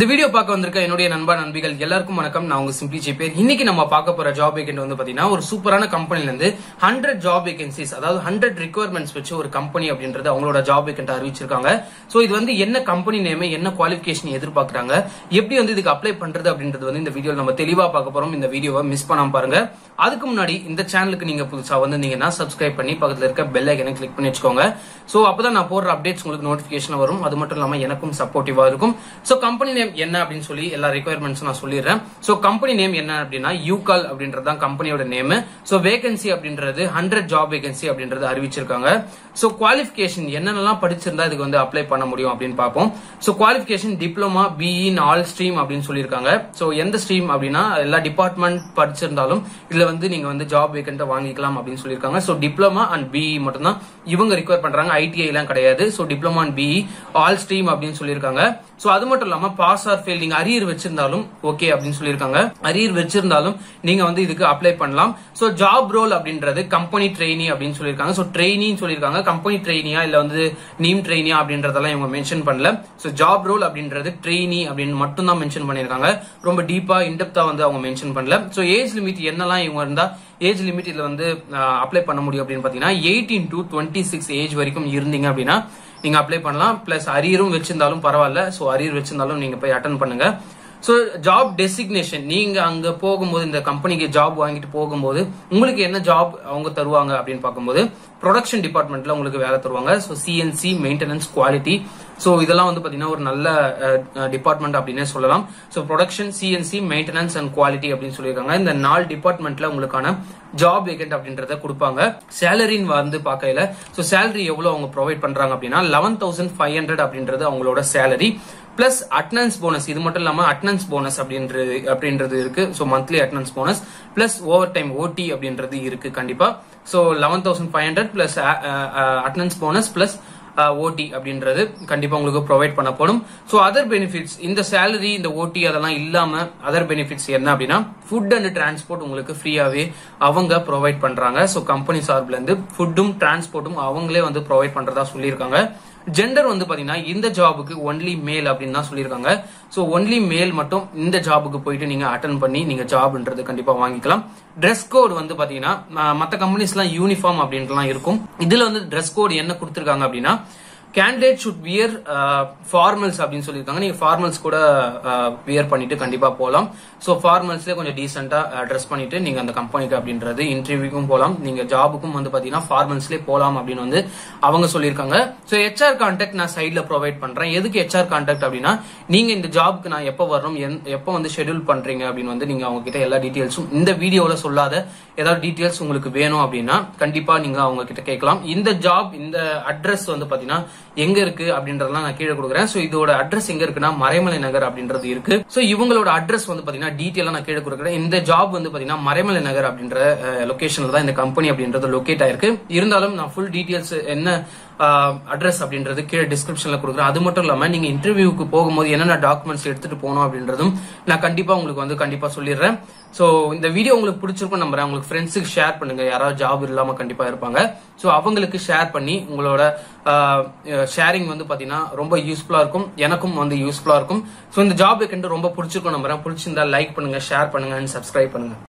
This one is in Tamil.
இந்த வீடியோ பார்க்க வந்திருக்க என்னுடைய நண்பா நண்பிகள் எல்லாருக்கும் வணக்கம் நான் உங்க சிம்பிளி ஜெய்பேர் இன்னைக்கு நம்ம பார்க்க போற ஜாப் வேகன்ட் வந்து பாத்தீங்கன்னா ஒரு சூப்பரான கம்பெனில இருந்து ஹண்ட்ரட் ஜாப் வேகன்சிஸ் அதாவது ஹண்ட்ரட் ரிக்வயர்மெண்ட்ஸ் வச்சு ஒரு கம்பெனி அப்படின்றது அவங்களோட ஜாப் வேகன்ட் அறிவிச்சிருக்காங்க சோ இது வந்து என்ன கம்பெனி நேம் என்ன குவாலிஃபிகேஷன் எதிர்பார்க்கறாங்க எப்படி வந்து இதுக்கு அப்ளை பண்றது அப்படின்றது வந்து இந்த வீடியோ நம்ம தெளிவா பார்க்க போறோம் இந்த வீடியோவை மிஸ் பண்ணாம பாருங்க அதுக்கு முன்னாடி இந்த சேனலுக்கு நீங்க புதுசா வந்திருந்தீங்கன்னா சப்ஸ்கிரைப் பண்ணி பக்கத்துல இருக்க பெல் ஐக்கனை கிளிக் பண்ணி வச்சுக்கோங்க சோ அப்பதான் நான் போடுற அப்டேட்ஸ் உங்களுக்கு நோட்டிபிகேஷன் வரும் அது மட்டும் இல்லாம எனக்கும் சப்போர்ட்டிவா இருக்கும் சோ கம்பெனி நேம் என்ன அப்படின்னு சொல்லி எல்லா ரெக்குயர்மெண்ட்ஸும் நான் சொல்லிடுறேன் சோ கம்பெனி நேம் என்ன அப்படின்னா யூகால் அப்படின்றது தான் கம்பெனியோட நேம் சோ வேகன்சி அப்படின்றது ஹண்ட்ரட் ஜாப் வேகன்சி அப்படின்றது அறிவிச்சிருக்காங்க சோ குவாலிஃபிகேஷன் என்னென்னலாம் படிச்சிருந்தா இதுக்கு வந்து அப்ளை பண்ண முடியும் அப்படின்னு பார்ப்போம் so qualification diploma BE in all stream அப்படின்னு சொல்லியிருக்காங்க சோ எந்த ஸ்ட்ரீம் அப்படின்னா எல்லா டிபார்ட்மெண்ட் படிச்சிருந்தாலும் இதுல வந்து நீங்க வந்து ஜாப் வேகண்ட்டை வாங்கிக்கலாம் அப்படின்னு சொல்லியிருக்காங்க சோ டிப்ளமா அண்ட் பிஇ மட்டும் தான் இவங்க ரிக்வயர் பண்றாங்க ஐடிஐ எல்லாம் கிடையாது so diploma and BE all stream அப்படின்னு சொல்லியிருக்காங்க சோ அது மட்டும் இல்லாம பாஸ் ஆர் ஃபெயில் நீங்க அரியர் வச்சிருந்தாலும் ஓகே அப்படின்னு சொல்லியிருக்காங்க அரியர் வச்சிருந்தாலும் நீங்க வந்து இதுக்கு அப்ளை பண்ணலாம் சோ ஜாப் ரோல் அப்படின்றது கம்பெனி ட்ரெயினி அப்படின்னு சொல்லியிருக்காங்க சோ ட்ரெயினின்னு சொல்லியிருக்காங்க கம்பெனி ட்ரெயினியா இல்ல வந்து நீம் ட்ரெயினியா அப்படின்றதெல்லாம் இவங்க மென்ஷன் பண்ணல சோ ஜாப் ரோல் அப்படின்றது ட்ரெயினி அப்படின்னு மட்டும் தான் மென்ஷன் பண்ணியிருக்காங்க ரொம்ப டீப்பா இன்டெப்தா வந்து அவங்க மென்ஷன் பண்ணல சோ ஏஜ் லிமிட் என்னெல்லாம் இவங்க இருந்தா ஏஜ் லிமிட் இதுல வந்து அப்ளை பண்ண முடியும் அப்படின்னு பாத்தீங்கன்னா eighteen to twenty six age வரைக்கும் இருந்தீங்க அப்படின்னா நீங்க அப்ளை பண்ணலாம் பிளஸ் அரியரும் வச்சிருந்தாலும் பரவாயில்ல சோ அரியர் வச்சிருந்தாலும் நீங்க போய் அட்டன் பண்ணுங்க சோ ஜாப் டெசிக்னேஷன் நீங்க அங்க போகும்போது இந்த கம்பெனிக்கு ஜாப் வாங்கிட்டு போகும்போது உங்களுக்கு என்ன ஜாப் அவங்க தருவாங்க அப்படின்னு பார்க்கும்போது ப்ரொடக்ஷன் டிபார்ட்மெண்ட்ல உங்களுக்கு வேலை தருவாங்க so CNC maintenance quality so இதெல்லாம் வந்து பாத்தீங்கன்னா ஒரு நல்ல டிபார்ட்மெண்ட் அப்படின்னே சொல்லலாம் so production CNC maintenance and quality அப்படின்னு சொல்லியிருக்காங்க இந்த நாலு டிபார்ட்மெண்ட்ல உங்களுக்கான ஜாப் வேகண்ட் அப்படின்றத கொடுப்பாங்க சேலரின்னு வந்து பார்க்கையில ஸோ சேலரி எவ்வளவு அவங்க ப்ரொவைட் பண்றாங்க அப்படின்னா லெவன் தௌசண்ட் ஃபைவ் ஹண்ட்ரட் அப்படின்றது அவங்களோட சேலரி பிளஸ் அட்டனன்ஸ் போனஸ் இது மட்டும் இல்லாம அட்டனன்ஸ் போனஸ் அப்படின்றது அப்படின்றது இருக்கு so monthly attendance bonus plus overtime OT அப்படின்றது இருக்கு கண்டிப்பா so eleven thousand five hundred plus attendance bonus plus OT அப்படின்றது கண்டிப்பா உங்களுக்கு ப்ரொவைட் பண்ணப்படும் ஸோ அதர் பெனிஃபிட்ஸ் இந்த சேலரி இந்த ஓடி அதெல்லாம் இல்லாம அதர் பெனிஃபிட்ஸ் என்ன அப்படின்னா ஃபுட் அண்ட் டிரான்ஸ்போர்ட் உங்களுக்கு ஃப்ரீயாவே அவங்க ப்ரொவைட் பண்றாங்க ஸோ கம்பெனி சார்பில் இருந்து ஃபுட்டும் டிரான்ஸ்போர்ட்டும் அவங்களே வந்து ப்ரொவைட் பண்றதா சொல்லியிருக்காங்க ஜெண்டர் வந்து பாத்தீங்கன்னா இந்த ஜாபுக்கு ஒன்லி மேல் அப்படின்னு தான் சொல்லியிருக்காங்க ஸோ ஒன்லி மேல் மட்டும் இந்த ஜாபுக்கு போயிட்டு நீங்க அட்டன் பண்ணி நீங்க ஜாப்ன்றது கண்டிப்பா வாங்கிக்கலாம் ட்ரெஸ் கோட் வந்து பாத்தீங்கன்னா மற்ற கம்பெனிஸ்லாம் யூனிஃபார்ம் அப்படின்ட்டுலாம் இருக்கும் இதுல வந்து ட்ரெஸ் கோட் என்ன கொடுத்துருக்காங்க அப்படின்னா கேண்டிடேட் ஷுட் வியர் ஃபார்மல்ஸ் அப்படின்னு சொல்லியிருக்காங்க நீங்க ஃபார்மல்ஸ் கூட வியர் பண்ணிட்டு கண்டிப்பா போகலாம் ஸோ ஃபார்மல்ஸ்லேயே கொஞ்சம் டீசெண்டா ட்ரெஸ் பண்ணிட்டு நீங்க அந்த கம்பெனிக்கு அப்படின்றது இன்டர்வியூக்கும் போகலாம் நீங்க ஜாபுக்கும் வந்து பாத்தீங்கன்னா ஃபார்மல்ஸ்லேயே போகலாம் அப்படின்னு வந்து அவங்க சொல்லியிருக்காங்க ஸோ ஹெச்ஆர் கான்டாக்ட் நான் சைட்ல ப்ரொவைட் பண்றேன் எதுக்கு ஹெச்ஆர் கான்டாக்ட் அப்படின்னா நீங்க இந்த ஜாபுக்கு நான் எப்போ வரணும் எப்போ வந்து ஷெடியூல் பண்றீங்க அப்படின்னு வந்து நீங்க அவங்க கிட்ட எல்லா டீட்டெயில்ஸும் இந்த வீடியோல சொல்லாத ஏதாவது டீட்டெயில்ஸ் உங்களுக்கு வேணும் அப்படின்னா கண்டிப்பா நீங்க அவங்க கிட்ட கேட்கலாம் இந்த ஜாப் இந்த அட்ரஸ் வந்து பாத்தீங்கன்னா எங்க இருக்கு அப்படின்றதெல்லாம் நான் கீழே கொடுக்குறேன் சோ இதோட அட்ரஸ் எங்க இருக்குன்னா மறைமலை நகர் அப்படின்றது இருக்கு சோ இவங்களோட அட்ரஸ் வந்து பாத்தீங்கன்னா டீட்டெயிலா நான் கீழே கொடுக்குறேன் இந்த ஜாப் வந்து பாத்தீங்கன்னா மறைமலை நகர் அப்படின்ற லொகேஷன்ல தான் இந்த கம்பெனி அப்படின்றது லொகேட் ஆயிருக்கு இருந்தாலும் நான் ஃபுல் டீட்டெயில்ஸ் என்ன அட்ரஸ் அப்படின்றது கீழே டிஸ்கிரிப்ஷன்ல கொடுக்குறேன் அது மட்டும் இல்லாம நீங்க இன்டர்வியூக்கு போகும்போது என்னென்ன டாக்குமெண்ட்ஸ் எடுத்துட்டு போகணும் அப்படின்றதும் நான் கண்டிப்பா உங்களுக்கு வந்து கண்டிப்பா சொல்லிடுறேன் சோ இந்த வீடியோ உங்களுக்கு பிடிச்சிருக்கும் நம்புறேன் உங்களுக்கு ஃப்ரெண்ட்ஸுக்கு ஷேர் பண்ணுங்க யாராவது ஜாப் இல்லாம கண்டிப்பா இருப்பாங்க சோ அவங்களுக்கு ஷேர் பண்ணி உங்களோட ஷேரிங் வந்து பாத்தீங்கன்னா ரொம்ப யூஸ்ஃபுல்லா இருக்கும் எனக்கும் வந்து யூஸ்ஃபுல்லா இருக்கும் சோ இந்த ஜாப் வேக்கண்ட் ரொம்ப பிடிச்சிருக்கும் நம்புறேன் பிடிச்சிருந்தா லைக் பண்ணுங்க ஷேர் பண்ணுங்க அண்ட் சப்ஸ்கிரைப் பண்ணுங்க